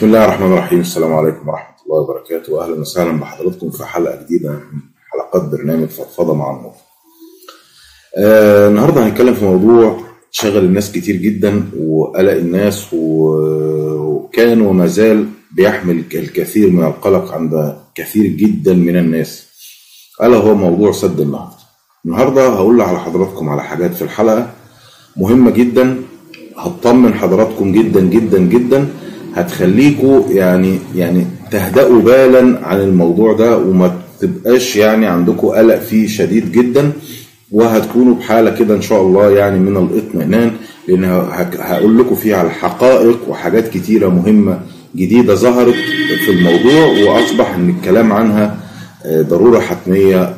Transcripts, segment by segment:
بسم الله الرحمن الرحيم السلام عليكم ورحمة الله وبركاته وأهلا وسهلا بحضراتكم في حلقة جديدة من حلقات برنامج فضفضة مع النور آه النهاردة هنتكلم في موضوع شغل الناس كتير جدا وقلق الناس وكان وما زال بيحمل الكثير من القلق عند كثير جدا من الناس ألا هو موضوع سد النهضة النهاردة هقول على حضراتكم على حاجات في الحلقة مهمة جدا هتطمن حضراتكم جدا جدا جدا هتخليكوا يعني يعني تهدأوا بالا عن الموضوع ده وما تبقاش يعني عندكم قلق فيه شديد جدا وهتكونوا بحالة كده إن شاء الله يعني من الاطمئنان لأن هقول لكم فيه على حقائق وحاجات كتيرة مهمة جديدة ظهرت في الموضوع وأصبح إن الكلام عنها ضرورة حتمية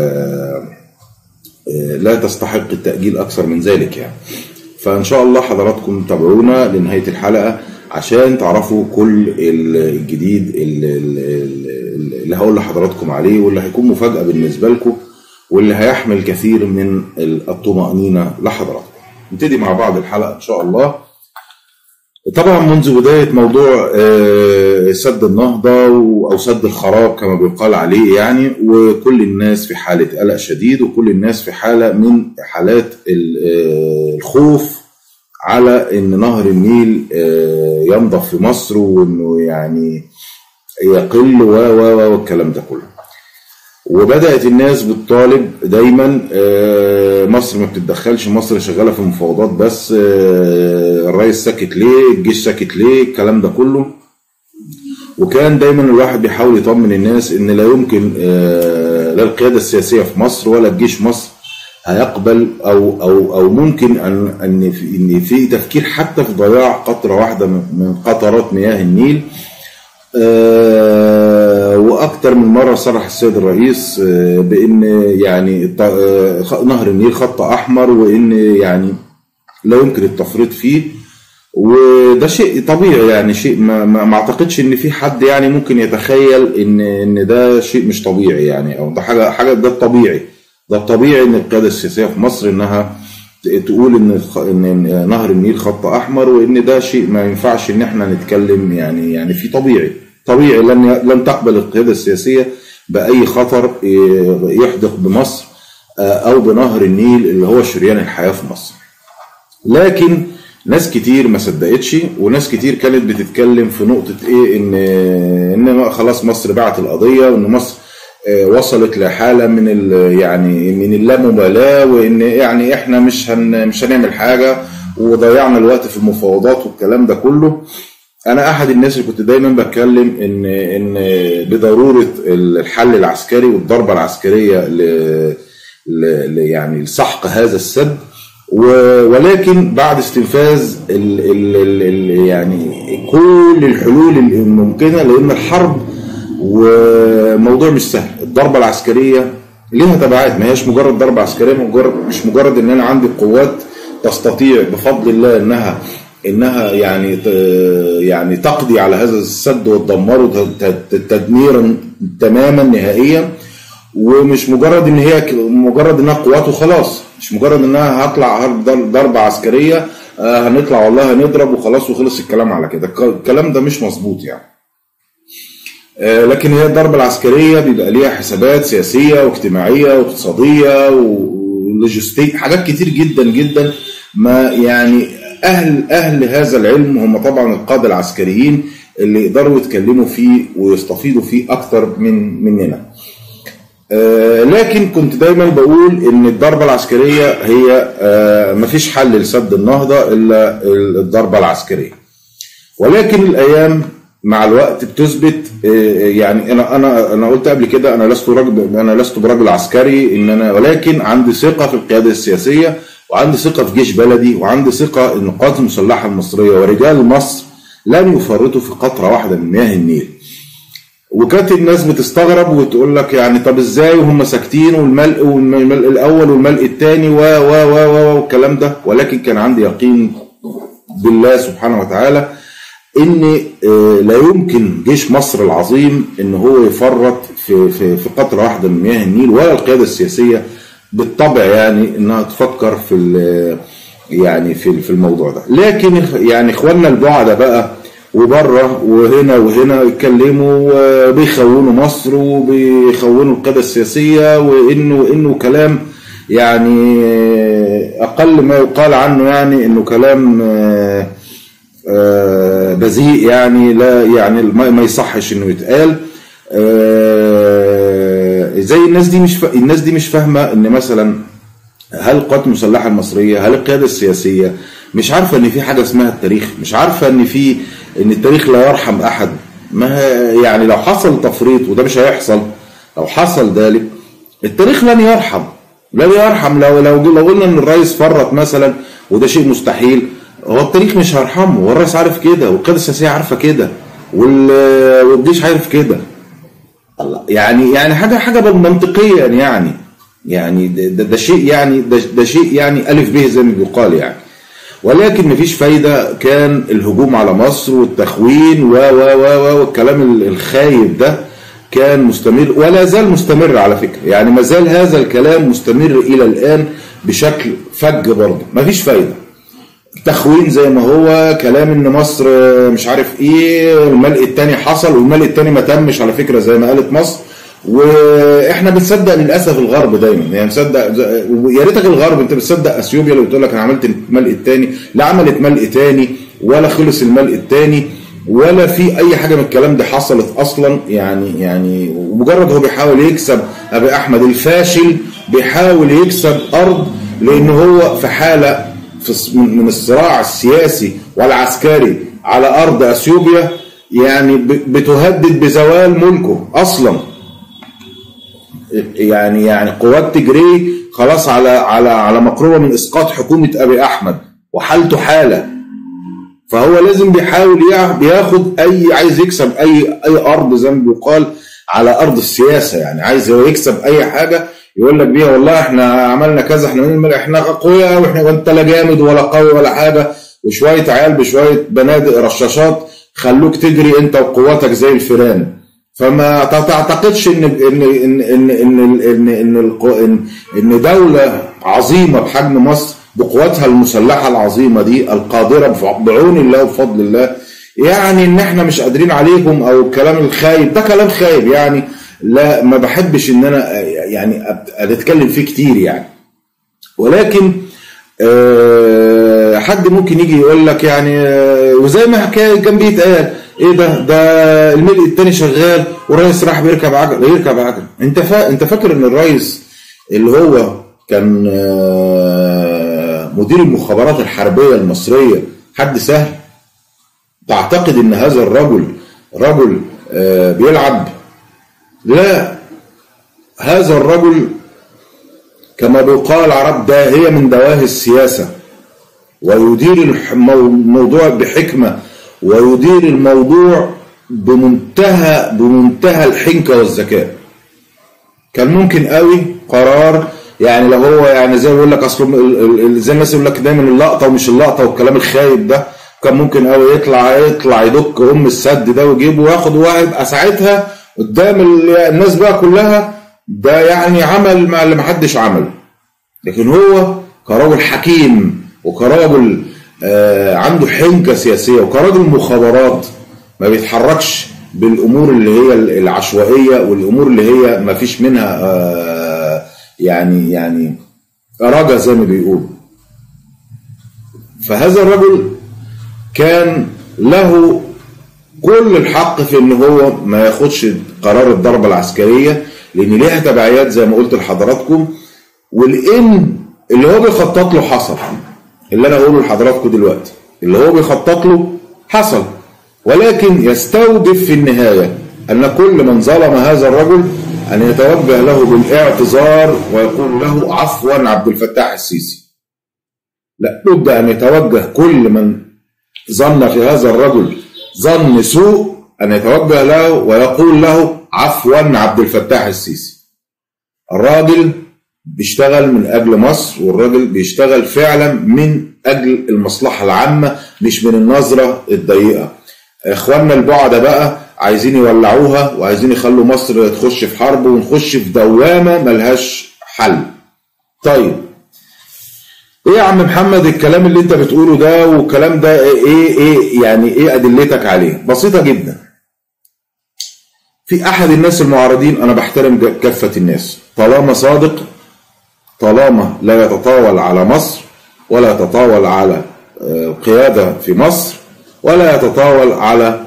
لا تستحق التأجيل أكثر من ذلك يعني فإن شاء الله حضراتكم تابعونا لنهاية الحلقة عشان تعرفوا كل الجديد اللي, اللي هقول لحضراتكم عليه واللي هيكون مفاجأة بالنسبة لكم واللي هيحمل كثير من الطمأنينة لحضراتكم نبتدي مع بعض الحلقة إن شاء الله طبعا منذ بداية موضوع سد النهضة أو سد الخراب كما بيقال عليه يعني وكل الناس في حالة قلق شديد وكل الناس في حالة من حالات الخوف على ان نهر النيل ينضف في مصر وانه يعني يقل و و والكلام ده كله وبدات الناس بتطالب دايما مصر ما بتتدخلش مصر شغاله في المفاوضات بس الرئيس ساكت ليه الجيش ساكت ليه الكلام ده كله وكان دايما الواحد بيحاول يطمن الناس ان لا يمكن لا القياده السياسيه في مصر ولا الجيش مصر هيقبل او او او ممكن ان ان في ان في تفكير حتى في ضياع قطره واحده من قطرات مياه النيل أه واكثر من مره صرح السيد الرئيس أه بان يعني نهر النيل خط احمر وان يعني لا يمكن التفريط فيه وده شيء طبيعي يعني شيء ما, ما اعتقدش ان في حد يعني ممكن يتخيل ان ان ده شيء مش طبيعي يعني او ده حاجه حاجه ده الطبيعي ده الطبيعي ان القياده السياسيه في مصر انها تقول ان ان نهر النيل خط احمر وان ده شيء ما ينفعش ان احنا نتكلم يعني يعني في طبيعي طبيعي لن لن تقبل القياده السياسيه باي خطر يحدق بمصر او بنهر النيل اللي هو شريان الحياه في مصر لكن ناس كتير ما صدقتش وناس كتير كانت بتتكلم في نقطه ايه ان ان خلاص مصر باعت القضيه وان مصر وصلت لحاله من يعني من اللامبالاه وان يعني احنا مش هن مش هنعمل حاجه وضيعنا الوقت في المفاوضات والكلام ده كله انا احد الناس اللي كنت دايما بتكلم ان ان بضروره الحل العسكري والضربه العسكريه ل يعني لسحق هذا السد ولكن بعد استنفاذ ال ال ال يعني كل الحلول الممكنه لان الحرب وموضوع مش سهل الضربه العسكريه ليها تبعات ما هيش مجرد ضربه عسكريه مجرد مش مجرد ان انا عندي قوات تستطيع بفضل الله انها انها يعني يعني تقضي على هذا السد وتدمره تدميرا تماما نهائيا ومش مجرد ان هي مجرد انها قوات وخلاص مش مجرد انها هطلع ضربه عسكريه هنطلع والله هنضرب وخلاص وخلص الكلام على كده الكلام ده مش مظبوط يعني لكن هي الضربة العسكرية بيبقى ليها حسابات سياسية واجتماعية واقتصادية ولوجستيك حاجات كتير جدا جدا ما يعني أهل أهل هذا العلم هم طبعا القادة العسكريين اللي يقدروا يتكلموا فيه ويستفيدوا فيه أكتر من مننا. لكن كنت دايما بقول ان الضربة العسكرية هي مفيش حل لسد النهضة الا الضربة العسكرية. ولكن الايام مع الوقت بتثبت يعني انا انا انا قلت قبل كده انا لست رجل انا لست برجل عسكري ان انا ولكن عندي ثقه في القياده السياسيه وعندي ثقه في جيش بلدي وعندي ثقه ان القوات المسلحه المصريه ورجال مصر لن يفرطوا في قطره واحده من مياه النيل. وكانت الناس بتستغرب وتقول لك يعني طب ازاي وهم ساكتين والملء والملء الاول والملء الثاني و و و والكلام ده ولكن كان عندي يقين بالله سبحانه وتعالى ان لا يمكن جيش مصر العظيم ان هو يفرط في في في قطره واحده من مياه النيل ولا القياده السياسيه بالطبع يعني انها تفكر في يعني في في الموضوع ده لكن يعني اخواننا البعدة بقى وبره وهنا وهنا يتكلموا وبيخونوا مصر وبيخونوا القياده السياسيه وانه وانه كلام يعني اقل ما يقال عنه يعني انه كلام آه، آه، بذيء يعني لا يعني ما ما يصحش انه يتقال آه، زي الناس دي مش ف... الناس دي مش فاهمه ان مثلا هل القوات المسلحه المصريه هل القياده السياسيه مش عارفه ان في حاجه اسمها التاريخ مش عارفه ان في ان التاريخ لا يرحم احد ما يعني لو حصل تفريط وده مش هيحصل لو حصل ذلك التاريخ لن يرحم لن يرحم لو لو لو قلنا ان الرئيس فرط مثلا وده شيء مستحيل هو التاريخ مش هيرحمه والرئيس عارف كده والقياده السياسيه عارفه كده والجيش عارف كده الله يعني يعني حاجه حاجه منطقيا يعني يعني ده, ده شيء يعني ده, ده شيء يعني الف به زي ما بيقال يعني ولكن مفيش فايده كان الهجوم على مصر والتخوين و و و والكلام الخايب ده كان مستمر ولا زال مستمر على فكره يعني ما زال هذا الكلام مستمر الى الان بشكل فج برضه مفيش فايده تخوين زي ما هو كلام ان مصر مش عارف ايه الملء الثاني حصل والملء الثاني ما تمش على فكره زي ما قالت مصر واحنا بنصدق للاسف الغرب دايما يعني مصدق يا ريتك الغرب انت بتصدق اثيوبيا اللي بتقول لك انا عملت الملء الثاني لا عملت ملء ثاني ولا خلص الملء الثاني ولا في اي حاجه من الكلام ده حصلت اصلا يعني يعني مجرد هو بيحاول يكسب ابي احمد الفاشل بيحاول يكسب ارض لان هو في حاله من الصراع السياسي والعسكري على ارض اثيوبيا يعني بتهدد بزوال ملكه اصلا يعني يعني قوات تجري خلاص على على على مقربه من اسقاط حكومه ابي احمد وحالته حاله فهو لازم بيحاول بياخد اي عايز يكسب اي اي ارض زي ما بيقال على ارض السياسه يعني عايز هو يكسب اي حاجه يقول لك بيها والله احنا عملنا كذا احنا احنا اقوياء واحنا وانت لا جامد ولا قوي ولا حاجه وشويه عيال بشويه بنادق رشاشات خلوك تجري انت وقواتك زي الفيران فما تعتقدش ان ان ان ان ان ان ان, إن, إن دوله عظيمه بحجم مصر بقواتها المسلحه العظيمه دي القادره بعون الله وبفضل الله يعني ان احنا مش قادرين عليهم او الكلام الخايب ده كلام خايب يعني لا ما بحبش ان انا يعني اتكلم فيه كتير يعني ولكن أه حد ممكن يجي يقول لك يعني أه وزي ما كان بيتقال ايه ده ده الملء التاني شغال والرئيس راح بيركب عجل يركب عجل انت فا انت فاكر ان الرئيس اللي هو كان أه مدير المخابرات الحربيه المصريه حد سهل تعتقد ان هذا الرجل رجل أه بيلعب لا هذا الرجل كما بيقال العرب داهية من دواهي السياسة ويدير الموضوع بحكمة ويدير الموضوع بمنتهى بمنتهى الحنكة والذكاء كان ممكن قوي قرار يعني لو هو يعني زي ما بيقول لك اصل زي الناس يقول لك دايما اللقطه ومش اللقطه والكلام الخايب ده كان ممكن قوي يطلع يطلع يدك ام السد ده ويجيبه وياخد واحد ساعتها قدام الناس بقى كلها ده يعني عمل ما اللي محدش عمله لكن هو كراجل حكيم وكراجل آه عنده حنكه سياسيه وكراجل مخابرات ما بيتحركش بالامور اللي هي العشوائيه والامور اللي هي ما فيش منها آه يعني يعني رجا زي ما بيقولوا فهذا الرجل كان له كل الحق في ان هو ما ياخدش قرار الضربه العسكريه لان ليها تبعيات زي ما قلت لحضراتكم والان اللي هو بيخطط له حصل اللي انا اقوله لحضراتكم دلوقتي اللي هو بيخطط له حصل ولكن يستوجب في النهايه ان كل من ظلم هذا الرجل ان يتوجه له بالاعتذار ويقول له عفوا عبد الفتاح السيسي لا بد ان يتوجه كل من ظن في هذا الرجل ظن سوء أن يتوجه له ويقول له عفوا عبد الفتاح السيسي الراجل بيشتغل من أجل مصر والراجل بيشتغل فعلا من أجل المصلحة العامة مش من النظرة الضيقة إخواننا البعدة بقى عايزين يولعوها وعايزين يخلوا مصر تخش في حرب ونخش في دوامة ملهاش حل طيب ايه يا عم محمد الكلام اللي انت بتقوله ده والكلام ده ايه ايه يعني ايه ادلتك عليه بسيطه جدا في احد الناس المعارضين انا بحترم كافه الناس طالما صادق طالما لا يتطاول على مصر ولا يتطاول على القياده في مصر ولا يتطاول على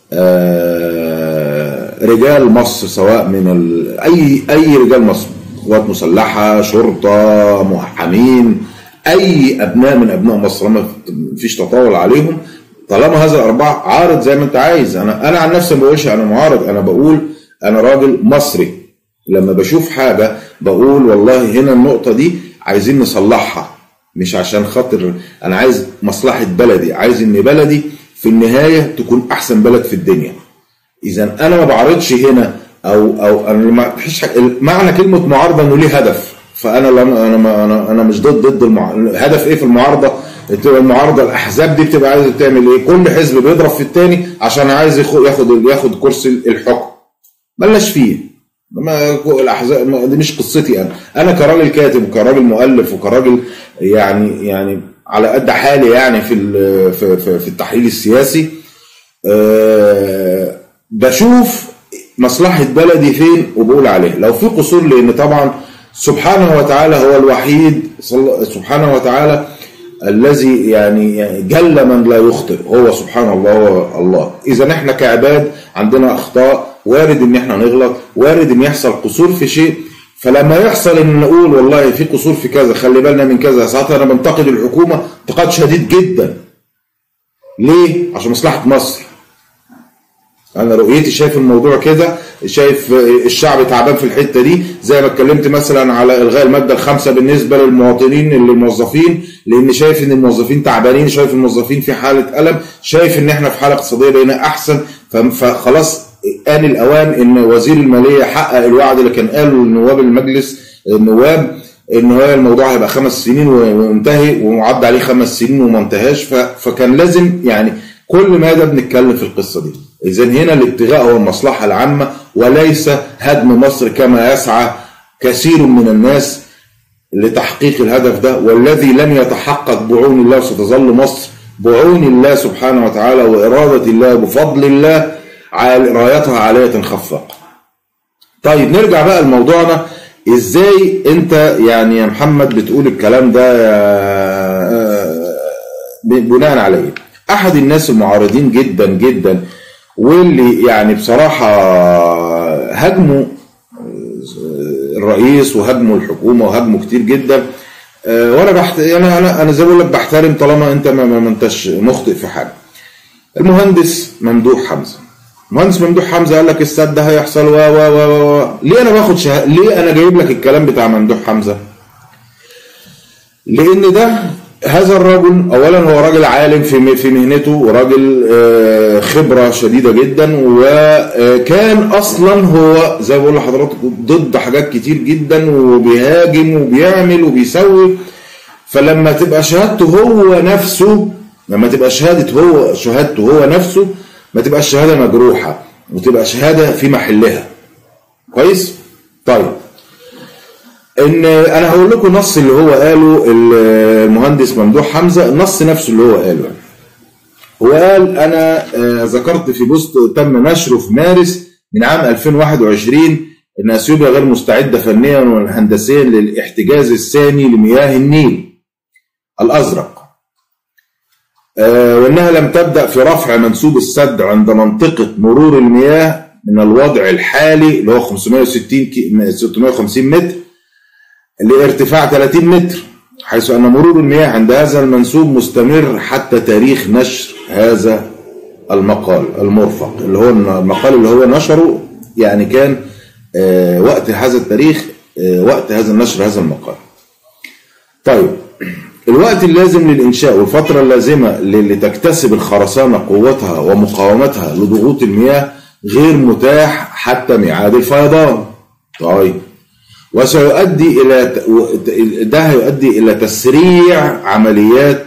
رجال مصر سواء من ال... اي اي رجال مصر قوات مسلحه شرطه محامين اي ابناء من ابناء مصر ما فيش تطاول عليهم طالما هذا الاربعه عارض زي ما انت عايز انا انا عن نفسي ما بقولش انا معارض انا بقول انا راجل مصري لما بشوف حاجه بقول والله هنا النقطه دي عايزين نصلحها مش عشان خاطر انا عايز مصلحه بلدي عايز ان بلدي في النهايه تكون احسن بلد في الدنيا اذا انا ما بعرضش هنا او او انا ما فيش معنى كلمه معارضه انه ليه هدف فانا انا انا انا, أنا مش ضد ضد المع... هدف ايه في المعارضه بتبقى المعارضه الاحزاب دي بتبقى عايزه تعمل ايه كل حزب بيضرب في الثاني عشان عايز ياخد ياخد كرسي الحكم ملناش فيه ما الاحزاب دي مش قصتي انا انا كراجل كاتب وكراجل مؤلف وكراجل يعني يعني على قد حالي يعني في في في التحليل السياسي أه بشوف مصلحه بلدي فين وبقول عليه لو في قصور لان طبعا سبحانه وتعالى هو الوحيد سبحانه وتعالى الذي يعني جل من لا يخطئ هو سبحان الله هو الله اذا احنا كعباد عندنا اخطاء وارد ان احنا نغلط وارد ان يحصل قصور في شيء فلما يحصل ان نقول والله في قصور في كذا خلي بالنا من كذا ساعتها انا بنتقد الحكومه انتقاد شديد جدا ليه عشان مصلحه مصر انا رؤيتي شايف الموضوع كده شايف الشعب تعبان في الحته دي زي ما اتكلمت مثلا على الغاء الماده الخامسه بالنسبه للمواطنين اللي الموظفين لان شايف ان الموظفين تعبانين شايف الموظفين في حاله الم شايف ان احنا في حاله اقتصاديه بقينا احسن فخلاص آن الأوان إن وزير المالية حقق الوعد اللي كان قاله لنواب المجلس النواب إن هو الموضوع هيبقى خمس سنين وينتهي وعدى عليه خمس سنين وما انتهاش فكان لازم يعني كل ماذا بنتكلم في القصة دي إذا هنا الابتغاء هو المصلحة العامة وليس هدم مصر كما يسعى كثير من الناس لتحقيق الهدف ده والذي لن يتحقق بعون الله وستظل مصر بعون الله سبحانه وتعالى وإرادة الله بفضل الله رايتها عالية خفاق طيب نرجع بقى لموضوعنا ازاي انت يعني يا محمد بتقول الكلام ده بناء عليه احد الناس المعارضين جدا جدا واللي يعني بصراحة هاجموا الرئيس وهاجموا الحكومة وهاجموا كتير جدا وانا بحت... انا انا انا زي ما بقول لك بحترم طالما انت ما, ما انتش مخطئ في حاجه. المهندس ممدوح حمزه مهندس ممدوح حمزه قال لك السد ده هيحصل و و و و ليه انا باخد شه... ليه انا جايب لك الكلام بتاع ممدوح حمزه لان ده هذا الرجل اولا هو راجل عالم في في مهنته وراجل خبره شديده جدا وكان اصلا هو زي ما بقول لحضراتكم ضد حاجات كتير جدا وبيهاجم وبيعمل وبيسوي فلما تبقى شهادته هو نفسه لما تبقى شهاده هو شهادته هو نفسه ما تبقاش شهاده مجروحه وتبقى شهاده في محلها كويس طيب ان انا هقول لكم نص اللي هو قاله المهندس ممدوح حمزه النص نفسه اللي هو قاله هو قال انا ذكرت في بوست تم نشره في مارس من عام 2021 ان اثيوبيا غير مستعده فنيا وهندسيا للاحتجاز الثاني لمياه النيل الازرق وانها لم تبدا في رفع منسوب السد عند منطقه مرور المياه من الوضع الحالي اللي هو 560 650 متر لارتفاع 30 متر حيث أن مرور المياه عند هذا المنسوب مستمر حتى تاريخ نشر هذا المقال المرفق اللي هو المقال اللي هو نشره يعني كان وقت هذا التاريخ وقت هذا النشر هذا المقال طيب الوقت اللازم للإنشاء والفترة اللازمة لتكتسب الخرسانة قوتها ومقاومتها لضغوط المياه غير متاح حتى ميعاد الفيضان طيب وسيؤدي الى ده هيؤدي الى تسريع عمليات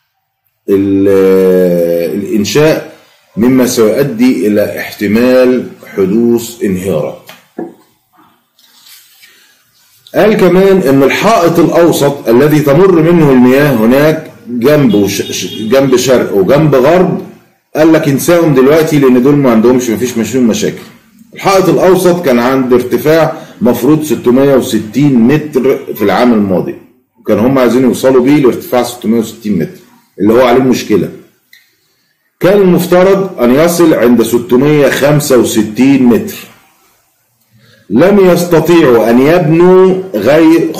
الانشاء مما سيؤدي الى احتمال حدوث انهيارات قال كمان ان الحائط الاوسط الذي تمر منه المياه هناك جنب وش جنب شرق وجنب غرب قال لك انساهم دلوقتي لان دول ما عندهمش ما فيش مشين مشاكل الحائط الاوسط كان عند ارتفاع مفروض 660 متر في العام الماضي وكان هم عايزين يوصلوا بيه لارتفاع 660 متر اللي هو عليه مشكله كان المفترض ان يصل عند 665 متر لم يستطيعوا أن يبنوا غير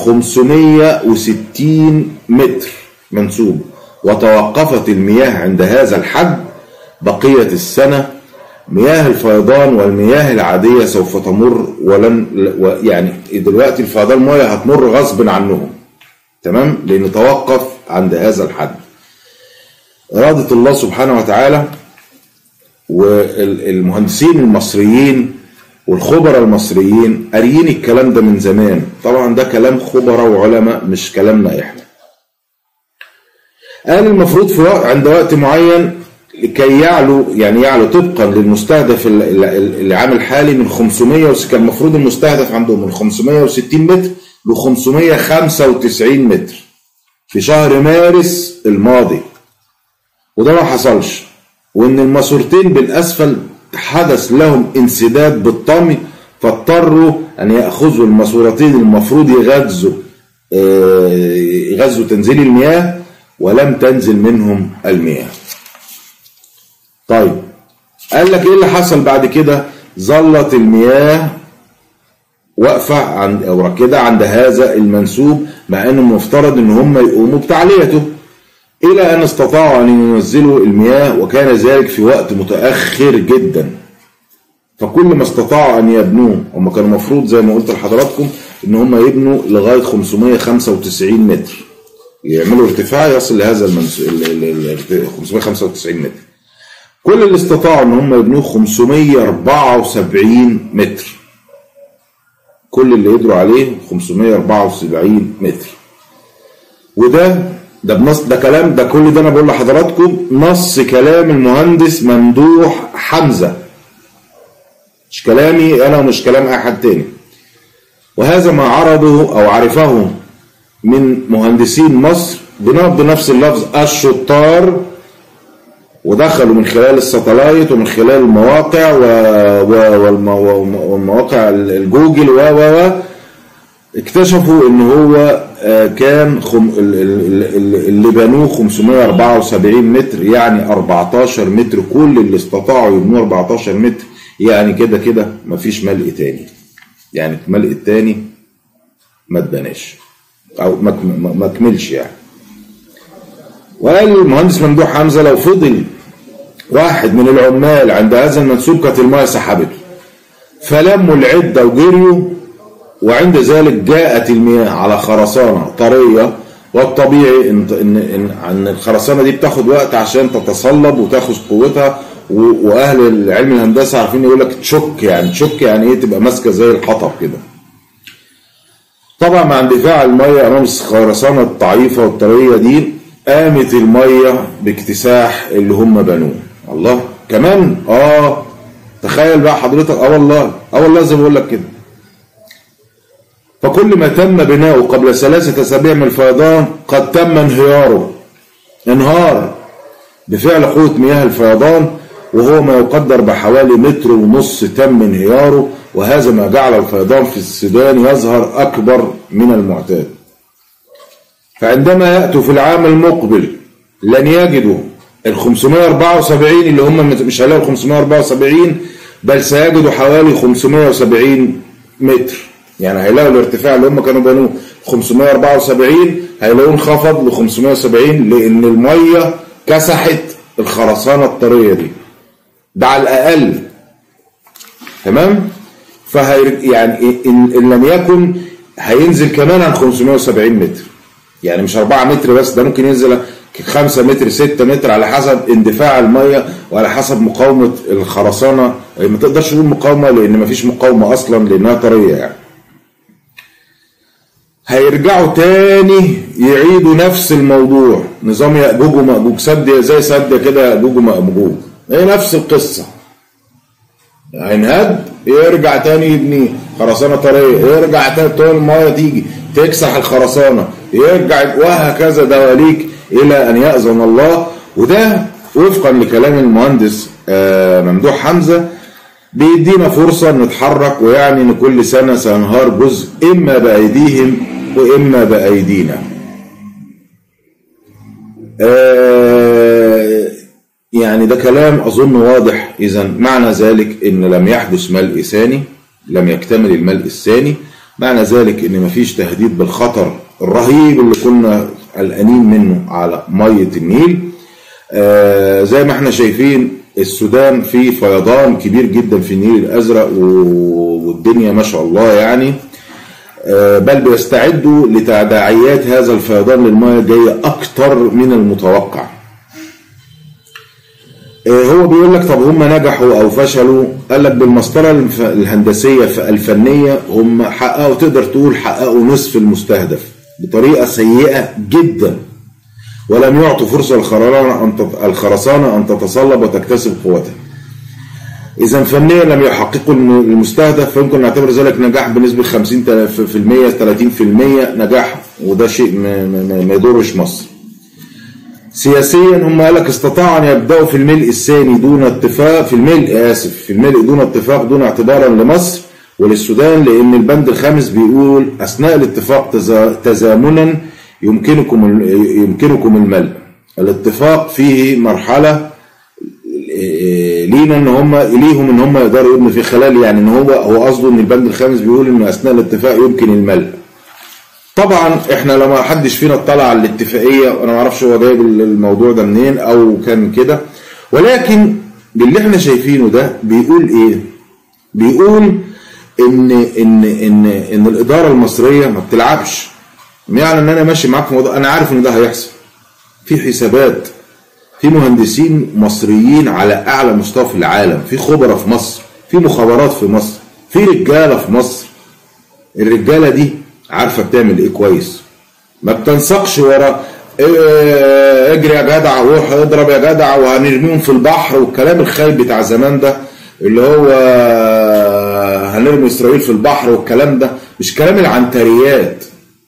560 متر منسوب وتوقفت المياه عند هذا الحد بقية السنة مياه الفيضان والمياه العادية سوف تمر ولن يعني دلوقتي الفيضان مياه هتمر غصب عنهم تمام لأن توقف عند هذا الحد إرادة الله سبحانه وتعالى والمهندسين المصريين والخبراء المصريين قاريين الكلام ده من زمان طبعا ده كلام خبراء وعلماء مش كلامنا احنا قال المفروض في وقت عند وقت معين لكي يعلو يعني يعلو طبقا للمستهدف العام الحالي من 500 كان المفروض المستهدف عندهم من 560 متر ل 595 متر في شهر مارس الماضي وده ما حصلش وان الماسورتين بالاسفل حدث لهم انسداد بالطمي فاضطروا أن يأخذوا الماسورتين المفروض يغذوا يغذوا تنزيل المياه ولم تنزل منهم المياه طيب قال لك ايه اللي حصل بعد كده ظلت المياه واقفة عند أو كده عند هذا المنسوب مع أنه المفترض أن هم يقوموا بتعليته إلى أن استطاعوا أن ينزلوا المياه وكان ذلك في وقت متأخر جدا فكل ما استطاعوا أن يبنوه هم كانوا المفروض زي ما قلت لحضراتكم أن هم يبنوا لغاية 595 متر يعملوا ارتفاع يصل لهذا المنس... 595 متر كل اللي استطاعوا أن هم يبنوه 574 متر كل اللي قدروا عليه 574 متر وده ده بنص ده كلام ده كل ده انا بقول لحضراتكم نص كلام المهندس ممدوح حمزه مش كلامي انا ومش كلام احد تاني وهذا ما عرضه او عرفه من مهندسين مصر بنفس اللفظ الشطار ودخلوا من خلال الساتلايت ومن خلال المواقع والمواقع الجوجل و و اكتشفوا ان هو كان خم اللي بنوه 574 متر يعني 14 متر كل اللي استطاعوا يبنوه 14 متر يعني كده كده مفيش ملء تاني يعني الملء التاني ما اتبناش او ما كملش يعني وقال المهندس ممدوح حمزه لو فضل واحد من العمال عند هذا المنسوب كانت المايه سحبته فلموا العده وجريوا وعند ذلك جاءت المياه على خرسانة طرية والطبيعي إن, إن, إن, إن الخرسانة دي بتاخد وقت عشان تتصلب وتاخد قوتها وأهل علم الهندسة عارفين يقول لك تشك يعني تشك يعني إيه تبقى ماسكة زي الحطب كده طبعا مع اندفاع المية أمام الخرسانة الضعيفة والطرية دي قامت المية باكتساح اللي هم بنوه الله كمان اه تخيل بقى حضرتك اه والله اه والله زي ما بقول لك كده فكل ما تم بناؤه قبل ثلاثة أسابيع من الفيضان قد تم انهياره انهار بفعل قوة مياه الفيضان وهو ما يقدر بحوالي متر ونص تم انهياره وهذا ما جعل الفيضان في السودان يظهر أكبر من المعتاد فعندما يأتوا في العام المقبل لن يجدوا ال 574 اللي هم مش هيلاقوا 574 بل سيجدوا حوالي 570 متر يعني هيلاقوا الارتفاع اللي هم كانوا بنوه 574 هيلاقوه انخفض ل 570 لان الميه كسحت الخرسانه الطريه دي ده على الاقل تمام فهي يعني ان, إن لم يكن هينزل كمان عن 570 متر يعني مش 4 متر بس ده ممكن ينزل 5 متر 6 متر على حسب اندفاع الميه وعلى حسب مقاومه الخرسانه ما تقدرش تقول مقاومه لان ما فيش مقاومه اصلا لانها طريه يعني هيرجعوا تاني يعيدوا نفس الموضوع نظام يأجوج ومأجوج سد زي سد كده يأجوج ومأجوج هي نفس القصة هينهد يرجع تاني يبنيه خرسانه طريه يرجع تاني المايه تيجي تكسح الخرسانه يرجع وهكذا دواليك الى ان ياذن الله وده وفقا لكلام المهندس ممدوح حمزه بيدينا فرصه نتحرك ويعني ان كل سنه سينهار جزء اما بايديهم واما بايدينا. يعني ده كلام اظن واضح اذا معنى ذلك ان لم يحدث ملء ثاني لم يكتمل الملء الثاني معنى ذلك ان مفيش تهديد بالخطر الرهيب اللي كنا قلقانين منه على ميه النيل آه زي ما احنا شايفين السودان في فيضان كبير جدا في النيل الازرق والدنيا ما شاء الله يعني آه بل بيستعدوا لتداعيات هذا الفيضان للميه جايه اكتر من المتوقع هو بيقول لك طب هم نجحوا او فشلوا قال لك بالمسطره الهندسيه الفنيه هم حققوا تقدر تقول حققوا نصف المستهدف بطريقه سيئه جدا ولم يعطوا فرصه الخرسانه ان تتصلب وتكتسب قوتها. اذا فنيا لم يحققوا المستهدف فيمكن نعتبر ذلك نجاح بنسبه 50% 30% نجاح وده شيء ما يضرش مصر. سياسيا هم قال لك استطاعوا ان يبداوا في الملء الثاني دون اتفاق في الملء اسف في الملء دون اتفاق دون اعتبارا لمصر وللسودان لان البند الخامس بيقول اثناء الاتفاق تزامنا يمكنكم يمكنكم الملء الاتفاق فيه مرحله لينا ان هم ليهم ان هم يقدروا يبنوا في خلال يعني ان هو هو قصده ان البند الخامس بيقول ان اثناء الاتفاق يمكن الملء طبعا احنا لما حدش فينا اطلع على الاتفاقيه انا ما اعرفش هو جايب الموضوع ده منين او كان كده ولكن باللي احنا شايفينه ده بيقول ايه بيقول ان ان ان ان الاداره المصريه ما بتلعبش يعني ان انا ماشي معاك في موضوع انا عارف ان ده هيحصل في حسابات في مهندسين مصريين على اعلى مستوى في العالم في خبراء في مصر في مخابرات في مصر في رجاله في مصر الرجاله دي عارفه بتعمل ايه كويس ما بتنسقش ورا إيه اجري يا جدع روح اضرب يا جدع وهنرميهم في البحر والكلام الخايب بتاع زمان ده اللي هو هنرمي اسرائيل في البحر والكلام ده مش كلام العنتريات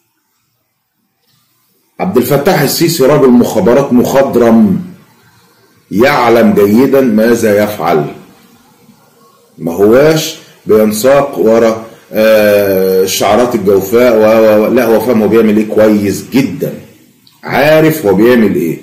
عبد الفتاح السيسي راجل مخابرات مخضرم يعلم جيدا ماذا يفعل ما هواش بينساق ورا الشعارات الجوفاء و... لا هو فاهم هو بيعمل ايه كويس جدا عارف هو بيعمل ايه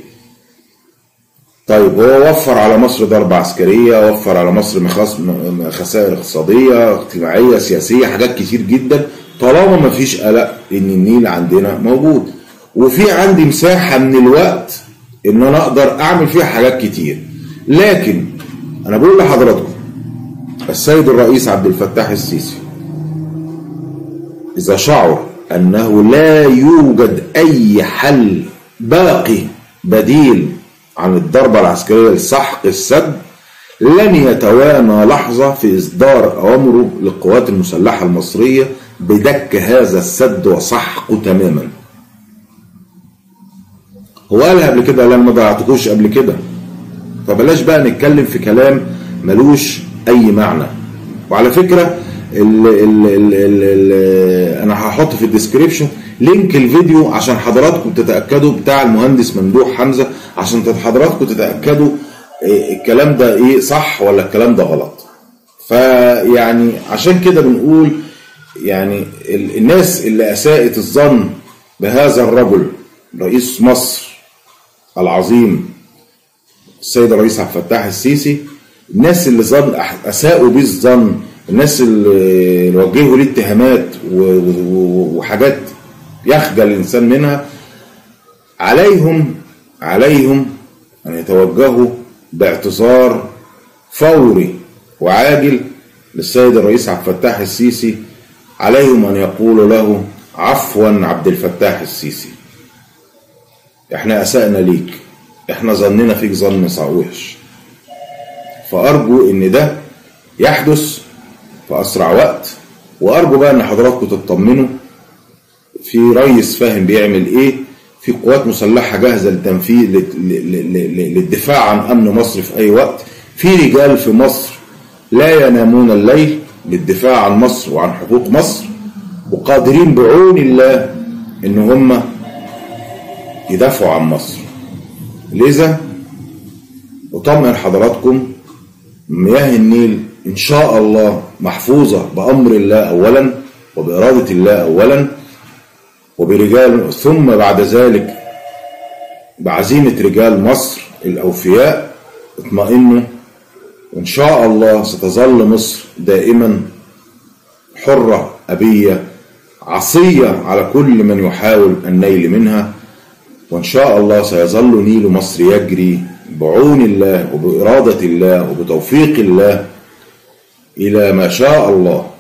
طيب هو وفر على مصر ضربة عسكرية وفر على مصر مخاص... خسائر اقتصادية اجتماعية سياسية حاجات كتير جدا طالما ما فيش قلق ان النيل عندنا موجود وفي عندي مساحة من الوقت ان انا اقدر اعمل فيها حاجات كتير لكن انا بقول لحضراتكم السيد الرئيس عبد الفتاح السيسي إذا شعر أنه لا يوجد أي حل باقي بديل عن الضربة العسكرية لسحق السد لن يتوانى لحظة في إصدار أوامره للقوات المسلحة المصرية بدك هذا السد وسحقه تماما هو قالها قبل كده لا ما ضيعتكوش قبل كده فبلاش بقى نتكلم في كلام ملوش أي معنى وعلى فكرة ال ال ال ال ال انا هحط في الديسكريبشن لينك الفيديو عشان حضراتكم تتاكدوا بتاع المهندس ممدوح حمزه عشان حضراتكم تتاكدوا الكلام ده ايه صح ولا الكلام ده غلط فيعني عشان كده بنقول يعني الناس اللي اساءت الظن بهذا الرجل رئيس مصر العظيم السيد الرئيس عبد الفتاح السيسي الناس اللي ظن اساءوا بيه الظن الناس اللي وجهوا ليه اتهامات وحاجات يخجل الانسان منها عليهم عليهم ان يتوجهوا باعتذار فوري وعاجل للسيد الرئيس عبد الفتاح السيسي عليهم ان يقولوا له عفوا عبد الفتاح السيسي احنا اسأنا ليك احنا ظننا فيك ظن وحش فارجو ان ده يحدث في اسرع وقت وارجو بقى ان حضراتكم تطمنوا في ريس فاهم بيعمل ايه في قوات مسلحه جاهزه للتنفيذ للدفاع عن امن مصر في اي وقت في رجال في مصر لا ينامون الليل للدفاع عن مصر وعن حقوق مصر وقادرين بعون الله ان هم يدافعوا عن مصر لذا أطمئن حضراتكم مياه النيل إن شاء الله محفوظة بأمر الله أولا وبإرادة الله أولا وبرجال ثم بعد ذلك بعزيمة رجال مصر الأوفياء اطمئنوا وإن شاء الله ستظل مصر دائما حرة أبية عصية على كل من يحاول النيل منها وإن شاء الله سيظل نيل مصر يجري بعون الله وبإرادة الله وبتوفيق الله إلى ما شاء الله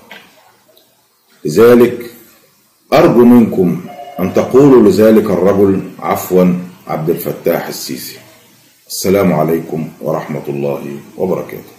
لذلك أرجو منكم أن تقولوا لذلك الرجل عفوا عبد الفتاح السيسي السلام عليكم ورحمة الله وبركاته